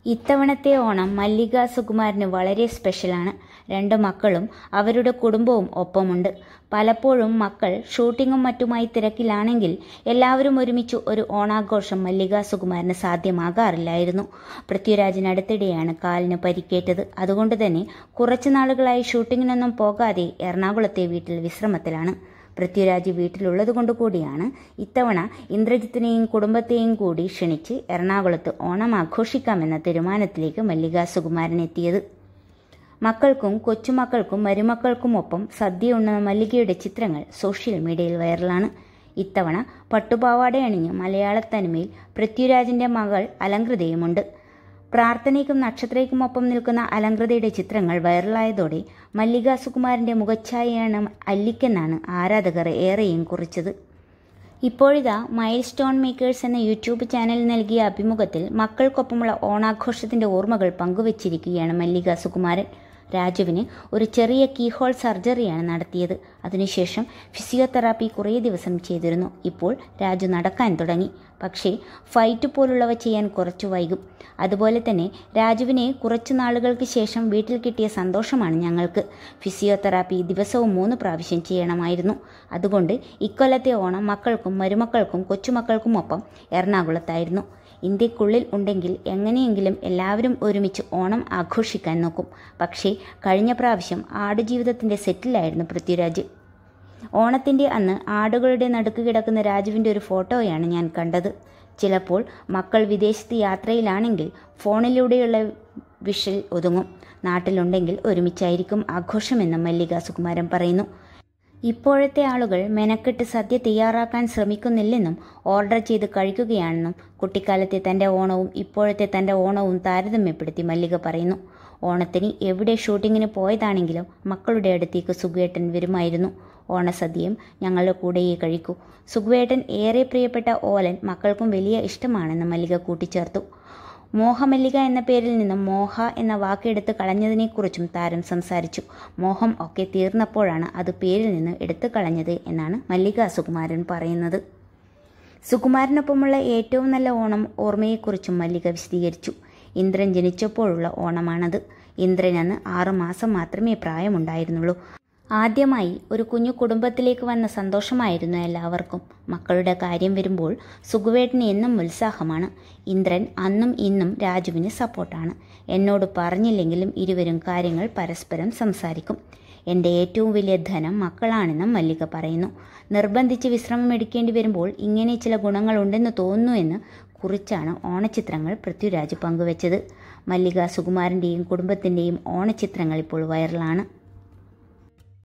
ഇത്തവണത്തെ ഓണം മല്ലിക സുകുമാരന് വളരെ സ്പെഷ്യലാണ് രണ്ട് മക്കളും അവരുടെ കുടുംബവും ഒപ്പമുണ്ട് പലപ്പോഴും മക്കൾ ഷൂട്ടിങ്ങും മറ്റുമായി തിരക്കിലാണെങ്കിൽ എല്ലാവരും ഒരുമിച്ച് ഒരു ഓണാഘോഷം മല്ലിക സുകുമാരന് സാധ്യമാകാറില്ലായിരുന്നു പൃഥ്വിരാജിന് അടുത്തിടെയാണ് കാലിന് പരിക്കേറ്റത് അതുകൊണ്ട് തന്നെ കുറച്ചു നാളുകളായി ഷൂട്ടിങ്ങിനൊന്നും പോകാതെ എറണാകുളത്തെ വീട്ടിൽ വിശ്രമത്തിലാണ് പൃഥ്വിരാജ് വീട്ടിലുള്ളത് കൊണ്ട് കൂടിയാണ് ഇത്തവണ ഇന്ദ്രജിത്തിനെയും കുടുംബത്തെയും കൂടി ക്ഷണിച്ച് എറണാകുളത്ത് ഓണം ആഘോഷിക്കാമെന്ന തീരുമാനത്തിലേക്ക് മല്ലിക സുകുമാരൻ എത്തിയത് മക്കൾക്കും കൊച്ചുമക്കൾക്കും മരുമക്കൾക്കുമൊപ്പം സദ്യ ഉണ്ണുന്ന മല്ലികയുടെ ചിത്രങ്ങൾ സോഷ്യൽ മീഡിയയിൽ വൈറലാണ് ഇത്തവണ പട്ടുപാവാട അണിഞ്ഞ് മലയാളത്തനിമയിൽ പൃഥ്വിരാജിന്റെ മകൾ അലങ്കൃതയുമുണ്ട് പ്രാർത്ഥനയ്ക്കും നക്ഷത്രയ്ക്കുമൊപ്പം നിൽക്കുന്ന അലങ്കൃതയുടെ ചിത്രങ്ങൾ വൈറലായതോടെ മല്ലിക സുകുമാരന്റെ മുഖച്ഛായയാണ് അല്ലിക്കെന്നാണ് ആരാധകർ ഏറെയും കുറിച്ചത് ഇപ്പോഴിതാ മൈൽ സ്റ്റോൺ മേക്കേഴ്സ് എന്ന യൂട്യൂബ് ചാനൽ നൽകിയ അഭിമുഖത്തിൽ മക്കൾക്കൊപ്പമുള്ള ഓണാഘോഷത്തിന്റെ ഓർമ്മകൾ പങ്കുവച്ചിരിക്കുകയാണ് മല്ലിക സുകുമാരൻ രാജുവിന് ഒരു ചെറിയ കീഹോൾ സർജറിയാണ് നടത്തിയത് അതിനുശേഷം ഫിസിയോതെറാപ്പി കുറേ ദിവസം ചെയ്തിരുന്നു ഇപ്പോൾ രാജു നടക്കാൻ തുടങ്ങി പക്ഷേ ഫൈറ്റ് പോലുള്ളവ ചെയ്യാൻ കുറച്ചു വൈകും അതുപോലെ തന്നെ രാജുവിനെ കുറച്ചു നാളുകൾക്ക് ശേഷം വീട്ടിൽ കിട്ടിയ സന്തോഷമാണ് ഞങ്ങൾക്ക് ഫിസിയോതെറാപ്പി ദിവസവും മൂന്ന് പ്രാവശ്യം ചെയ്യണമായിരുന്നു അതുകൊണ്ട് ഇക്കൊല്ലത്തെ ഓണം മക്കൾക്കും മരുമക്കൾക്കും കൊച്ചുമക്കൾക്കുമൊപ്പം എറണാകുളത്തായിരുന്നു ഇന്ത്യക്കുള്ളിൽ ഉണ്ടെങ്കിൽ എങ്ങനെയെങ്കിലും എല്ലാവരും ഒരുമിച്ച് ഓണം ആഘോഷിക്കാൻ നോക്കും പക്ഷേ കഴിഞ്ഞ പ്രാവശ്യം ആടുജീവിതത്തിൻ്റെ സെറ്റിലായിരുന്നു പൃഥ്വിരാജ് ഓണത്തിൻ്റെ അന്ന് ആടുകളുടെ നടുക്ക് കിടക്കുന്ന രാജുവിൻ്റെ ഒരു ഫോട്ടോയാണ് ഞാൻ കണ്ടത് ചിലപ്പോൾ മക്കൾ വിദേശത്ത് യാത്രയിലാണെങ്കിൽ ഫോണിലൂടെയുള്ള വിഷൽ ഒതുങ്ങും നാട്ടിലുണ്ടെങ്കിൽ ഒരുമിച്ചായിരിക്കും ആഘോഷമെന്നും മല്ലിക സുകുമാരൻ പറയുന്നു ഇപ്പോഴത്തെ ആളുകൾ മെനക്കെട്ട് സദ്യ തയ്യാറാക്കാൻ ശ്രമിക്കുന്നില്ലെന്നും ഓർഡർ ചെയ്ത് കഴിക്കുകയാണെന്നും കുട്ടിക്കാലത്തെ തൻ്റെ ഓണവും ഇപ്പോഴത്തെ തൻ്റെ ഓണവും താരതമ്യപ്പെടുത്തി മല്ലിക പറയുന്നു ഓണത്തിന് എവിടെ ഷൂട്ടിങ്ങിന് പോയതാണെങ്കിലും മക്കളുടെ അടുത്തേക്ക് സുഖുവേട്ടൻ വരുമായിരുന്നു ഓണസദ്യയും ഞങ്ങളുടെ കൂടെയേ കഴിക്കൂ സുഖുവേട്ടൻ ഏറെ പ്രിയപ്പെട്ട ഓലൻ മക്കൾക്കും വലിയ ഇഷ്ടമാണെന്ന് മല്ലിക കൂട്ടിച്ചേർത്തു മോഹമല്ലിക എന്ന പേരിൽ നിന്നും മോഹ എന്ന വാക്കെടുത്ത് കളഞ്ഞതിനെക്കുറിച്ചും താരം സംസാരിച്ചു മോഹം ഒക്കെ തീർന്നപ്പോഴാണ് അത് പേരിൽ നിന്ന് എടുത്തു കളഞ്ഞത് എന്നാണ് മല്ലിക സുകുമാരൻ പറയുന്നത് സുകുമാരനൊപ്പമുള്ള ഏറ്റവും നല്ല ഓണം ഓർമ്മയെക്കുറിച്ചും മല്ലിക വിശദീകരിച്ചു ഇന്ദ്രൻ ജനിച്ചപ്പോഴുള്ള ഓണമാണത് ഇന്ദ്രൻ അന്ന് ആറുമാസം മാത്രമേ പ്രായമുണ്ടായിരുന്നുള്ളൂ ആദ്യമായി ഒരു കുഞ്ഞു കുടുംബത്തിലേക്ക് വന്ന സന്തോഷമായിരുന്നു എല്ലാവർക്കും മക്കളുടെ കാര്യം വരുമ്പോൾ സുഖുവേട്ടന് എന്നും ഉത്സാഹമാണ് ഇന്ദ്രൻ അന്നും ഇന്നും രാജുവിന് സപ്പോർട്ടാണ് എന്നോട് പറഞ്ഞില്ലെങ്കിലും ഇരുവരും കാര്യങ്ങൾ പരസ്പരം സംസാരിക്കും എൻ്റെ ഏറ്റവും വലിയ ധനം മക്കളാണെന്നും മല്ലിക പറയുന്നു നിർബന്ധിച്ച് വിശ്രമം എടുക്കേണ്ടി വരുമ്പോൾ ഇങ്ങനെ ചില ഗുണങ്ങളുണ്ടെന്ന് തോന്നുന്നു കുറിച്ചാണ് ഓണച്ചിത്രങ്ങൾ പൃഥ്വിരാജ് പങ്കുവച്ചത് മല്ലിക സുകുമാരൻ്റെയും കുടുംബത്തിൻ്റെയും ഓണച്ചിത്രങ്ങൾ ഇപ്പോൾ വൈറലാണ്